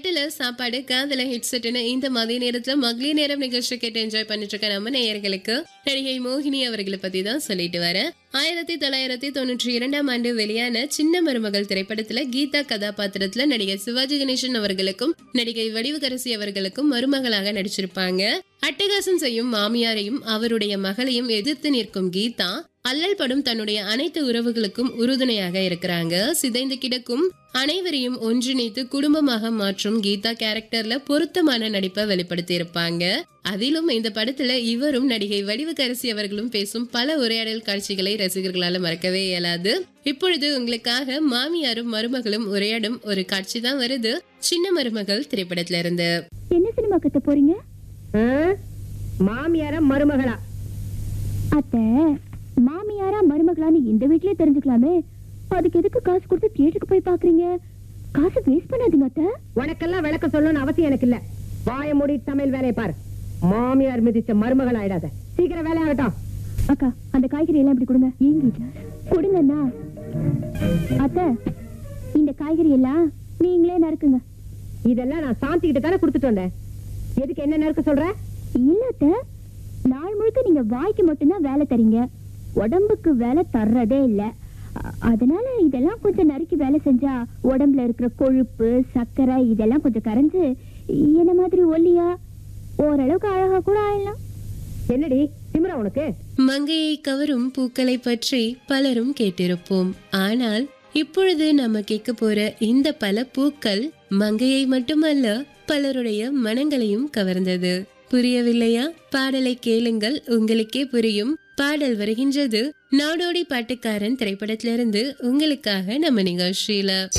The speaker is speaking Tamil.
கட்டில சாப்பாடு காதல ஹெட்செட்னு இந்த மதிய நேரத்துல மகளிர் நேரம் நிகழ்ச்சி கேட்டு என்ஜாய் பண்ணிட்டு இருக்க நம்ம நேயர்களுக்கு நடிகை மோகினி அவர்களை பத்தி தான் சொல்லிட்டு வரேன் ஆயிரத்தி தொள்ளாயிரத்தி தொண்ணூற்றி இரண்டாம் ஆண்டு வெளியான சின்ன மருமகள் திரைப்படத்துல கீதா கதாபாத்திரத்துல நடிகர் சிவாஜி கணேசன் அவர்களுக்கும் நடிகை வடிவுகரசி அவர்களுக்கும் மருமகளாக நடிச்சிருப்பாங்க அட்டகாசம் செய்யும் மாமியாரையும் அவருடைய மகளையும் எதிர்த்து நிற்கும் கீதா அல்லல் படும் தன்னுடைய அனைத்து உறவுகளுக்கும் உறுதுணையாக இருக்கிறாங்க சிதைந்து கிடக்கும் அனைவரையும் ஒன்றிணைத்து குடும்பமாக மாற்றும் கீதா கேரக்டர்ல பொருத்தமான நடிப்பை வெளிப்படுத்தி இருப்பாங்க அதிலும் இந்த படத்துல இவரும் நடிகை வடிவுக்கரசி அவர்களும் பேசும் பல உரையாடல் காட்சிகளை ரசிகர்களால மறக்கவே இயலாது இப்பொழுது உங்களுக்காக மாமியாரும் மருமகளும் உரையாடும் ஒரு காட்சி தான் வருது சின்ன மருமகள் திரைப்படத்துல இருந்து என்ன சினிமா கத்த போறீங்க ஆ? மாமியாரா மருமகளா அத்தை மாமியாரா மருமகளான்னு இந்த வீட்லயே தெரிஞ்சுக்கலாமே அதுக்கு எதுக்கு காசு கொடுத்து தியேட்டருக்கு போய் பாக்குறீங்க காசு வேஸ்ட் பண்ணாதீங்க அத்தை உனக்கெல்லாம் விளக்க சொல்லணும்னு அவசியம் எனக்கு இல்ல வாய மூடி சமையல் வேலையை பாரு மாமியார் மிதிச்ச மருமகள் ஆயிடாத சீக்கிரம் வேலை ஆகட்டும் அக்கா அந்த காய்கறி எல்லாம் இப்படி கொடுங்க ஏங்கிட்ட கொடுங்கண்ணா அத்தை இந்த காய்கறி எல்லாம் நீங்களே நறுக்குங்க இதெல்லாம் நான் சாந்தி கிட்ட தானே கொடுத்துட்டு வந்தேன் எதுக்கு என்ன நறுக்க சொல்ற இல்ல அத்தை நாள் முழுக்க நீங்க வாய்க்கு மட்டும்தான் வேலை தரீங்க உடம்புக்கு வேலை தர்றதே இல்ல அ- அதனால இதெல்லாம் கொஞ்சம் நறுக்கி வேலை செஞ்சா உடம்புல இருக்கிற கொழுப்பு சர்க்கரை இதெல்லாம் கொஞ்சம் கரைஞ்சு என்ன மாதிரி ஒல்லியா ஓரளவுக்கு அழகா கூட ஆயிடலாம் என்னடி திமிரா உனக்கு மங்கையை கவரும் பூக்களை பற்றி பலரும் கேட்டிருப்போம் ஆனால் இப்பொழுது நம்ம கேட்க போற இந்த பல பூக்கள் மங்கையை மட்டுமல்ல பலருடைய மனங்களையும் கவர்ந்தது புரியவில்லையா பாடலை கேளுங்கள் உங்களுக்கே புரியும் பாடல் வருகின்றது நாடோடி பாட்டுக்காரன் திரைப்படத்திலிருந்து உங்களுக்காக நம்ம நிகழ்ச்சியில